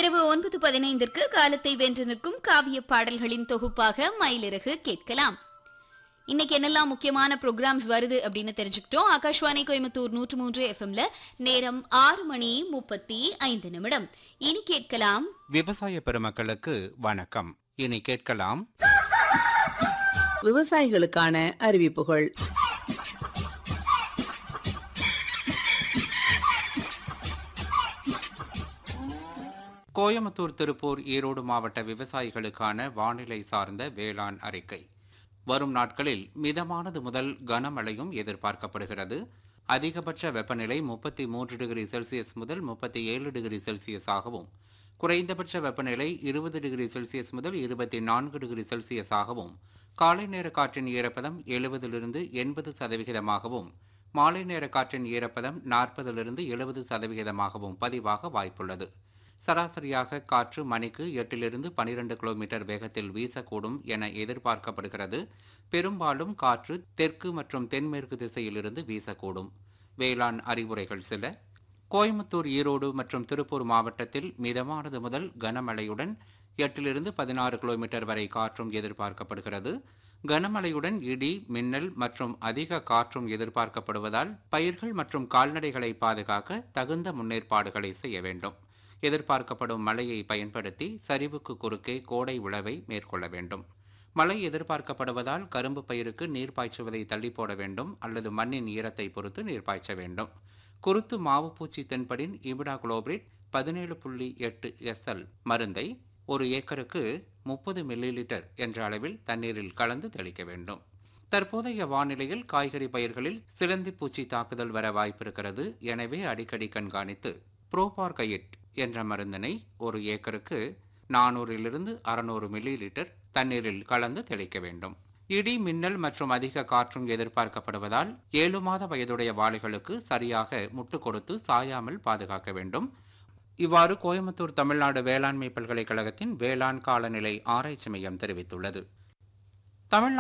இரவு ஒன்பது பதினைந்திற்கு காலத்தை வென்று நிற்கும் காவிய பாடல்களின் தொகுப்பாக மயிலிறகு கேட்கலாம் இன்னைக்கு என்னெல்லாம் முக்கியமான ப்ரோக்ராம்ஸ் வருது அப்படின்னு தெரிஞ்சுக்கிட்டோம் ஆகாஷ்வாணி கோயம்புத்தூர் நூற்று மூன்று எஃப்எம்ல நேரம் ஆறு மணி முப்பத்தி ஐந்து நிமிடம் இனி கேட்கலாம் விவசாய பெருமக்களுக்கு வணக்கம் இனி கேட்கலாம் விவசாயிகளுக்கான அறிவிப்புகள் கோயம்புத்தூர் திருப்பூர் ஈரோடு மாவட்ட விவசாயிகளுக்கான வானிலை சார்ந்த வேளாண் அறிக்கை வரும் நாட்களில் மிதமானது முதல் கனமழையும் எதிர்பார்க்கப்படுகிறது அதிகபட்ச வெப்பநிலை முப்பத்தி மூன்று டிகிரி செல்சியஸ் முதல் முப்பத்தி ஏழு டிகிரி செல்சியஸாகவும் குறைந்தபட்ச வெப்பநிலை இருபது டிகிரி செல்சியஸ் முதல் இருபத்தி நான்கு டிகிரி செல்சியஸாகவும் காலை நேர காற்றின் ஈரப்பதம் எழுபதிலிருந்து எண்பது சதவிகிதமாகவும் மாலை நேர காற்றின் ஈரப்பதம் நாற்பதிலிருந்து எழுபது சதவிகிதமாகவும் பதிவாக வாய்ப்புள்ளது சராசரியாக காற்று மணிக்கு எட்டிலிருந்து பனிரெண்டு கிலோமீட்டர் வேகத்தில் வீசக்கூடும் என எதிர்பார்க்கப்படுகிறது பெரும்பாலும் காற்று தெற்கு மற்றும் தென்மேற்கு திசையிலிருந்து வீசக்கூடும் வேளாண் அறிவுரைகள் சில கோயம்புத்தூர் ஈரோடு மற்றும் திருப்பூர் மாவட்டத்தில் மிதமானது முதல் கனமழையுடன் எட்டிலிருந்து பதினாறு கிலோமீட்டர் வரை காற்றும் எதிர்பார்க்கப்படுகிறது கனமழையுடன் இடி மின்னல் மற்றும் அதிக காற்றும் எதிர்பார்க்கப்படுவதால் பயிர்கள் மற்றும் கால்நடைகளை பாதுகாக்க தகுந்த முன்னேற்பாடுகளை செய்ய வேண்டும் எதிர்பார்க்கப்படும் மழையை பயன்படுத்தி சரிவுக்கு குறுக்கே கோடை உழவை மேற்கொள்ள வேண்டும் மழை எதிர்பார்க்கப்படுவதால் கரும்பு பயிருக்கு நீர் பாய்ச்சுவதை தள்ளி போட வேண்டும் அல்லது மண்ணின் ஈரத்தை பொறுத்து நீர் பாய்ச்ச வேண்டும் குருத்து மாவு பூச்சி தென்படின் இபிடா குளோபிரிட் பதினேழு புள்ளி எட்டு எஸ்எல் மருந்தை ஒரு ஏக்கருக்கு முப்பது மில்லி லிட்டர் என்ற அளவில் தண்ணீரில் கலந்து தெளிக்க வேண்டும் தற்போதைய வானிலையில் காய்கறி பயிர்களில் சிலந்தி பூச்சி தாக்குதல் வர வாய்ப்பிருக்கிறது எனவே அடிக்கடி கண்காணித்து புரோபார்கையிட் என்ற மருந்தினை ஒரு ஏக்கருக்கு நானூறிலிருந்து அறுநூறு மில்லி லிட்டர் தண்ணீரில் கலந்து தெளிக்க வேண்டும் இடி மின்னல் மற்றும் அதிக காற்றும் எதிர்பார்க்கப்படுவதால் ஏழு மாத வயதுடைய வாளிகளுக்கு சரியாக முட்டு கொடுத்து சாயாமல் பாதுகாக்க வேண்டும் இவ்வாறு கோயம்புத்தூர் தமிழ்நாடு வேளாண்மை பல்கலைக்கழகத்தின் வேளாண் காலநிலை ஆராய்ச்சி மையம் தெரிவித்துள்ளது தமிழ்நாடு